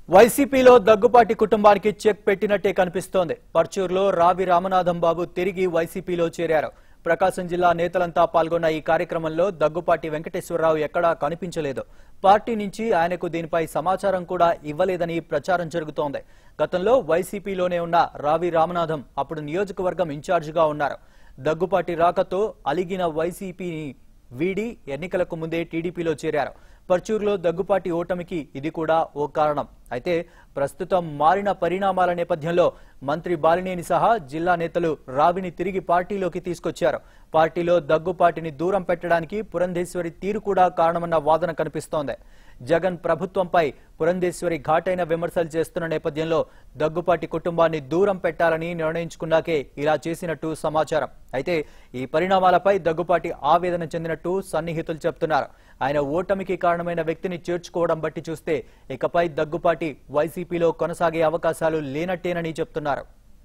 వైసీపీలో దగ్గుపాటి కుటుంబానికి చెక్ పెట్టినట్టే కనిపిస్తోంది పర్చూరులో రావి రామనాథం బాబు తిరిగి వైసీపీలో చేరారు ప్రకాశం జిల్లా నేతలంతా పాల్గొన్న ఈ కార్యక్రమంలో దగ్గుపాటి వెంకటేశ్వరరావు ఎక్కడా కనిపించలేదు పార్టీ నుంచి ఆయనకు దీనిపై సమాచారం కూడా ఇవ్వలేదని ప్రచారం జరుగుతోంది గతంలో వైసీపీలోనే ఉన్న రావి రామనాథం అప్పుడు నియోజకవర్గం ఇన్ఛార్జిగా ఉన్నారు దగ్గుపాటి రాకతో అలిగిన వైసీపీని వీడి ఎన్నికలకు ముందే టీడీపీలో చేరారు పర్చూరులో దగ్గుపాటి ఓటమికి ఇది కూడా ఓ కారణం అయితే ప్రస్తుతం మారిన పరిణామాల నేపథ్యంలో మంత్రి బాలినేని సహా జిల్లా నేతలు రావిని తిరిగి పార్టీలోకి తీసుకొచ్చారు పార్టీలో దగ్గుపాటిని దూరం పెట్టడానికి పురంధేశ్వరి తీరు కూడా కారణమన్న వాదన కనిపిస్తోంది జగన్ ప్రభుత్వంపై పురంధేశ్వరి ఘాటైన విమర్శలు చేస్తున్న నేపథ్యంలో దగ్గుపాటి కుటుంబాన్ని దూరం పెట్టాలని నిర్ణయించుకున్నాకే ఇలా చేసినట్టు సమాచారం అయితే ఈ పరిణామాలపై దగ్గుపాటి ఆవేదన చెందినట్టు సన్నిహితులు చెప్తున్నారు ఆయన ఓటమికి కారణమైన వ్యక్తిని చేర్చుకోవడం బట్టి చూస్తే ఇకపై దగ్గుపాటి వైసీపీలో కొనసాగే అవకాశాలు లేనట్టేనని చెప్తున్నారు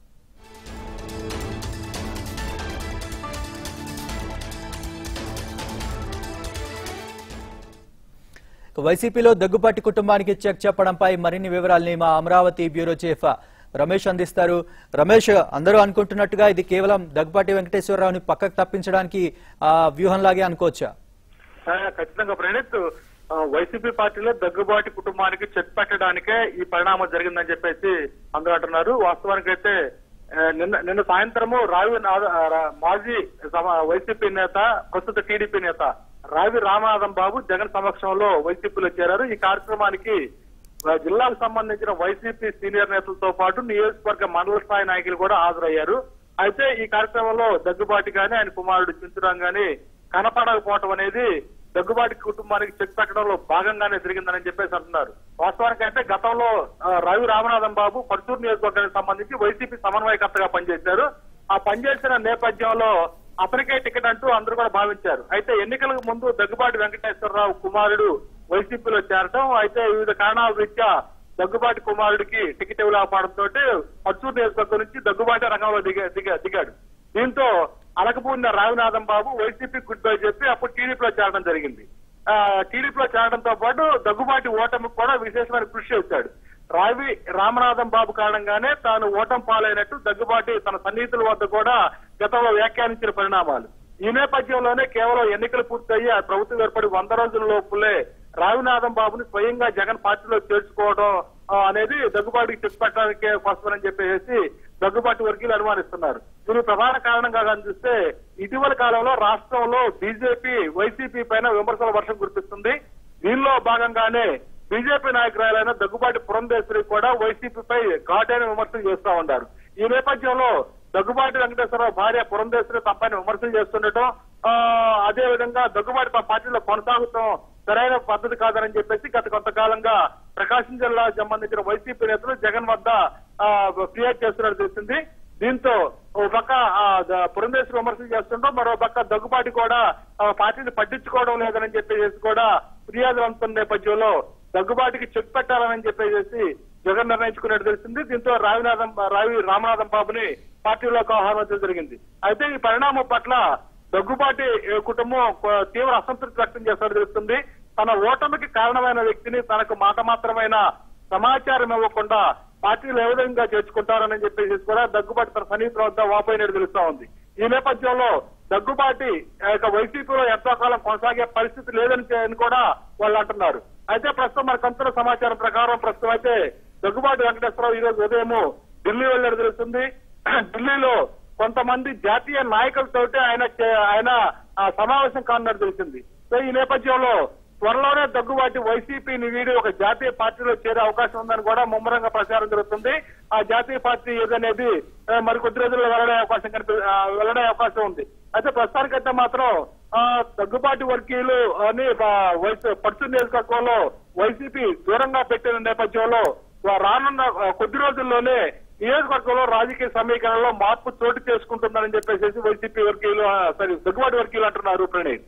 ఇక వైసీపీలో దగ్గుపాటి కుటుంబానికి చెక్ చెప్పడంపై మరిన్ని వివరాల్ని మా అమరావతి బ్యూరో చీఫ్ రమేష్ అందిస్తారు రమేష్ అందరూ అనుకుంటున్నట్టుగా ఇది కేవలం దగ్గుపాటి వెంకటేశ్వరరావుని పక్కకు తప్పించడానికి ఆ, వ్యూహంలాగే అనుకోవచ్చా ఆ, ఖచ్చితంగా ప్రణీత్ ఆ, వైసీపీ పార్టీలో దగ్గుబాటి కుటుంబానికి చెక్ పెట్టడానికే ఈ పరిణామం జరిగిందని చెప్పేసి అందరూ అంటున్నారు వాస్తవానికి అయితే ఆ, నిన్న నిన్న సాయంత్రము రావి నాద- ఆ, రా- మాజీ సమ- వైసీపీ నేత ప్రస్తుత టీడీపీ నేత రావి రామనాథం బాబు జగన్ సమక్షంలో వైసీపీలో చేరారు ఈ కార్యక్రమానికి ఆ, జిల్లాకు సంబంధించిన వైసీపీ సీనియర్ నేతలతో పాటు నియోజకవర్గ మండల స్థాయి నాయకులు కూడా హాజరయ్యారు అయితే ఈ కార్యక్రమంలో దగ్గుబాటి గాని ఆయన కుమారుడు చింతురాం గాని కనపడకపోవటం అనేది దగ్గుబాటి కుటుంబానికి చెక్ పెట్టడంలో భాగంగానే జరిగిందని చెప్పేసి అంటున్నారు వాస్తవానికి అయితే గతంలో ఆ, రవి రామనాథం బాబు పర్చూరు నియోజకవర్గానికి సంబంధించి వైసీపీ సమన్వయకర్తగా పనిచేశారు ఆ పనిచేసిన నేపథ్యంలో అతనికే టికెట్ అంటూ అందరూ కూడా భావించారు అయితే ఎన్నికలకు ముందు దగ్గుబాటి వెంకటేశ్వరరావు కుమారుడు వైసీపీలో చేరటం అయితే వివిధ కారణాల రీత్యా దగ్గుబాటి కుమారుడికి టికెట్ ఇవ్వలేకపోవడంతో పర్చూరు నియోజకవర్గం నుంచి దగ్గుబాటి రంగంలో దిగా దిగా- దిగాడు దీంతో అలకపూడిన Ravinatham Babu YCP goodbye చెప్పి అప్పుడు టీడీపీలో చేరడం జరిగింది ఆ టీడీపీలో చేరడంతో పాటు దగ్గుబాటి ఓటమికి కూడా విశేషమైన కృషి చేశాడు రావి రామనాథం బాబు కారణంగానే తాను ఓటం పాలైనట్టు దగ్గుబాటి తన సన్నిహితుల వద్ద కూడా గతంలో వ్యాఖ్యానించిన పరిణామాలు ఈ నేపథ్యంలోనే కేవలం ఎన్నికలు పూర్తయి ఆ ప్రభుత్వం ఏర్పడి వంద రోజుల లోపులే రావినాథం బాబుని స్వయంగా జగన్ పార్టీలో చేర్చుకోవడం ఆ, అనేది దగ్గుబాటికి చెక్ పెట్టడానికే కోసమని చెప్పేసి దగ్గుబాటి వర్గీయులు అనుమానిస్తున్నారు దీనికి ప్రధాన కారణంగా కనిపిస్తే ఇటీవల కాలంలో రాష్ట్రంలో బీజేపీ వైసీపీ పైన విమర్శల వర్షం కురిపిస్తుంది దీనిలో భాగంగానే బీజేపీ నాయకురాలైన దగ్గుబాటి పురంధేశ్వరి కూడా వైసీపీపై ఘాటైన విమర్శలు చేస్తా ఉన్నారు ఈ నేపథ్యంలో దగ్గుబాటి వెంకటేశ్వరరావు భార్య పురంధేశ్వరి తప్పని విమర్శలు చేస్తుండటం ఆ, అదే విధంగా దగ్గుబాటి పా- పార్టీలో కొనసాగుతాం సరైన పద్ధతి కాదని చెప్పేసి గత కొంతకాలంగా ప్రకాశం జిల్లా సంబంధించిన వైసీపీ నేతలు జగన్ వద్ద ఆ, ఫిర్యాదు చేస్తున్నట్టు తెలిసింది దీంతో ఓ పక్క ఆ, ద- పురంధేశ్వరి విమర్శలు చేస్తుండో మరో పక్క దగ్గుబాటి కూడా ఆ, పార్టీని పట్టించుకోవడం లేదని చెప్పేసి కూడా ఫిర్యాదులు అందుతున్న నేపథ్యంలో దగ్గుబాటికి చెక్ పెట్టాలని చెప్పేసి జగన్ నిర్ణయించుకున్నట్టు తెలిసింది దీంతో రావినాథం రావి రామనాథం బాబుని పార్టీలోకి ఆహ్వానించడం జరిగింది అయితే ఈ పరిణామం పట్ల దగ్గుబాటి ఏ, కుటుంబం కొ- తీవ్ర అసంతృప్తి వ్యక్తం చేస్తున్నట్టు తెలుస్తుంది తన ఓటమికి కారణమైన వ్యక్తిని తనకు మాట మాత్రమైన సమాచారం ఇవ్వకుండా పార్టీలు ఏ విధంగా చేర్చుకుంటారని చెప్పేసి కూడా దగ్గుబాటి తన సన్నిహితుల వద్ద వాపోయినట్టు తెలుస్తా ఉంది ఈ నేపథ్యంలో దగ్గుబాటి ఆ యొక్క వైసీపీలో ఎంతో కాలం కొనసాగే పరిస్థితి లేదని చే- అని కూడా వాళ్ళు అంటున్నారు అయితే ప్రస్తుతం మనకు అందుతున్న సమాచారం ప్రకారం ప్రస్తుతం అయితే దగ్గుబాటి వెంకటేశ్వరరావు ఈ రోజు ఉదయం ఢిల్లీ వెళ్ళారు తెలుస్తుంది ఢిల్లీలో కొంతమంది జాతీయ నాయకులతోటి ఆయన చే- ఆయన ఆ, సమావేశం కానున్నట్టు తెలిసింది సో ఈ నేపథ్యంలో త్వరలోనే దగ్గుబాటి వైసీపీని వీడి ఒక జాతీయ పార్టీలో చేరే అవకాశం ఉందని కూడా ముమ్మరంగా ప్రచారం జరుగుతుంది ఆ జాతీయ పార్టీ ఏదనేది ఆ, మరి కొద్ది రోజుల్లో వెల్లడే అవకాశం కనిపి ఆ, వెల్లడే అవకాశం ఉంది అయితే ప్రస్తుతానికైతే మాత్రం ఆ, దగ్గుబాటి వర్గీయులు అని ఆ, వైస్ పడుతు నియోజకవర్గంలో వైసీపీ దూరంగా పెట్టిన నేపథ్యంలో వా- రానున్న ఆ, కొద్ది రోజుల్లోనే నియోజకవర్గంలో రాజకీయ సమీకరణలో మార్పు చోటు చేసుకుంటుందని చెప్పేసి వైసీపీ వర్గీయులు ఆ, సారీ దగ్గుబాటి వర్గీయులు అంటున్నారు ప్రణీత్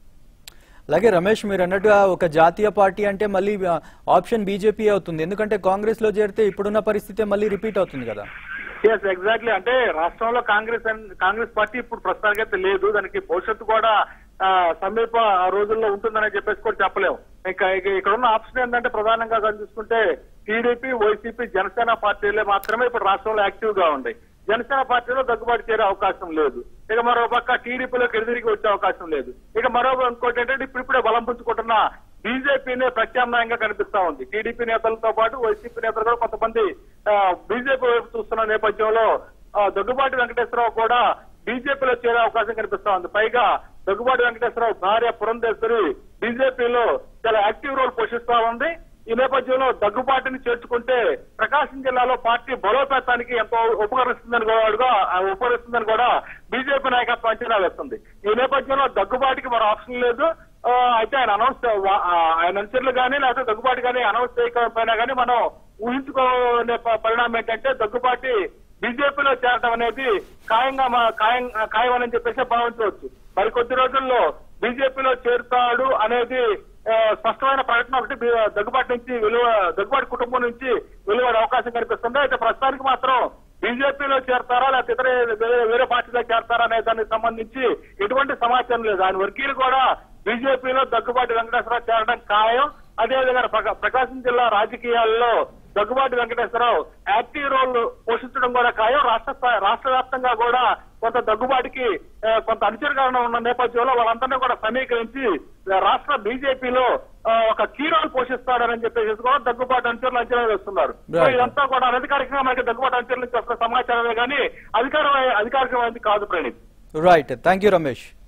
అలాగే రమేష్ మీరు అన్నట్టుగా ఒక జాతీయ పార్టీ అంటే మళ్ళీ ఆ, ఆప్షన్ బీజేపీ అవుతుంది ఎందుకంటే కాంగ్రెస్ లో చేరితే ఇప్పుడున్న పరిస్థితి మళ్ళీ రిపీట్ అవుతుంది కదా ఎస్ ఎగ్జాక్ట్లీ అంటే రాష్ట్రంలో కాంగ్రెస్ అన్- కాంగ్రెస్ పార్టీ ఇప్పుడు ప్రస్తుతానికైతే లేదు దానికి భవిష్యత్తు కూడా ఆ, సమీప రోజుల్లో ఉంటుందని చెప్పేసి కూడా చెప్పలేము ఇంకా ఇక- ఇక్కడ ఉన్న ఆప్షన్ ఏంటంటే ప్రధానంగా కానీ చూసుకుంటే టీడీపీ వైసీపీ జనసేన పార్టీలే మాత్రమే ఇప్పుడు రాష్ట్రంలో యాక్టివ్ గా ఉన్నాయి జనసేన పార్టీలో దగ్గుబాటు చేరే అవకాశం లేదు ఇక మరో పక్క టీడీపీలోకి ఎదురికి వచ్చే అవకాశం లేదు ఇక మరో ఇంకోటి ఏంటంటే ఇప్పుడిప్పుడే బలం పుంజుకుంటున్న బీజేపీనే ప్రత్యామ్నాయంగా కనిపిస్తా ఉంది టీడీపీ నేతలతో పాటు వైసీపీ నేతలు కూడా కొంతమంది బీజేపీ వైపు చూస్తున్న నేపథ్యంలో ఆ, దగ్గుబాటి వెంకటేశ్వరరావు కూడా బీజేపీలో చేరే అవకాశం కనిపిస్తా ఉంది పైగా దగ్గుబాటి వెంకటేశ్వరరావు భార్య పురంధేశ్వరి బీజేపీలో చాలా యాక్టివ్ రోల్ పోషిస్తా ఉంది ఈ నేపథ్యంలో దగ్గుబాటిని చేర్చుకుంటే ప్రకాశం జిల్లాలో పార్టీ బలోపేతానికి ఎంతో ఉపకరిస్తుందని కూడా ఆ, ఉపకరిస్తుందని కూడా బీజేపీ నాయకత్వం అంచనా వేస్తుంది ఈ నేపథ్యంలో దగ్గుబాటికి మరో ఆప్షన్ లేదు ఆ, అయితే ఆయన అనౌన్స్ వా- ఆ, ఆయన అనుచరులు కానీ లేకపోతే దగ్గుబాటి కానీ అనౌన్స్ చేయకపోయినా కానీ మనం ఊహించుకునే ప- పరిణామం ఏంటంటే దగ్గుబాటి బీజేపీలో చేరడం అనేది ఖాయంగా మా- ఖాయం ఖాయం అని చెప్పేసి భావించవచ్చు మరి కొద్ది రోజుల్లో బీజేపీలో చేరుతాడు అనేది ఆ, స్పష్టమైన ప్రకటన ఒకటి బి- దగ్గుబాటి నుంచి వెలువ దగ్గుబాటి కుటుంబం నుంచి వెలువడే అవకాశం కనిపిస్తుంది అయితే ప్రస్తుతానికి మాత్రం బీజేపీలో చేరతారా లేకపోతే ఇతర వేరే- వేరే పార్టీలో చేరతారా అనే దానికి సంబంధించి ఎటువంటి సమాచారం లేదు ఆయన వర్గీయులు కూడా బీజేపీలో దగ్గుబాటి వెంకటేశ్వరరావు చేరడం ఖాయం అదేవిధంగా ప్రకా- ప్రకాశం జిల్లా రాజకీయాల్లో దగ్గుబాటి వెంకటేశ్వరరావు యాక్టివ్ రోల్ పోషించడం కూడా ఖాయం రాష్ట్ర స్థాయి- రాష్ట్ర వ్యాప్తంగా కూడా కొంత దగ్గుబాటికి ఆ, కొంత అనుచరకరణ ఉన్న నేపథ్యంలో వాళ్ళందరినీ కూడా సమీకరించి ఆ, రాష్ట్ర బీజేపీలో ఆ, ఒక కీ రోల్ పోషిస్తాడని చెప్పేసి కూడా దగ్గుబాటి అనుచరులు అంచనా వేస్తున్నారు సో Right. ఇదంతా కూడా అనధికారికంగా మనకి దగ్గుబాటి అనుచరుల నుంచి వస్తున్న సమాచారమే కానీ అధికార అధికారికమైనది కాదు Praneeth right thank you Ramesh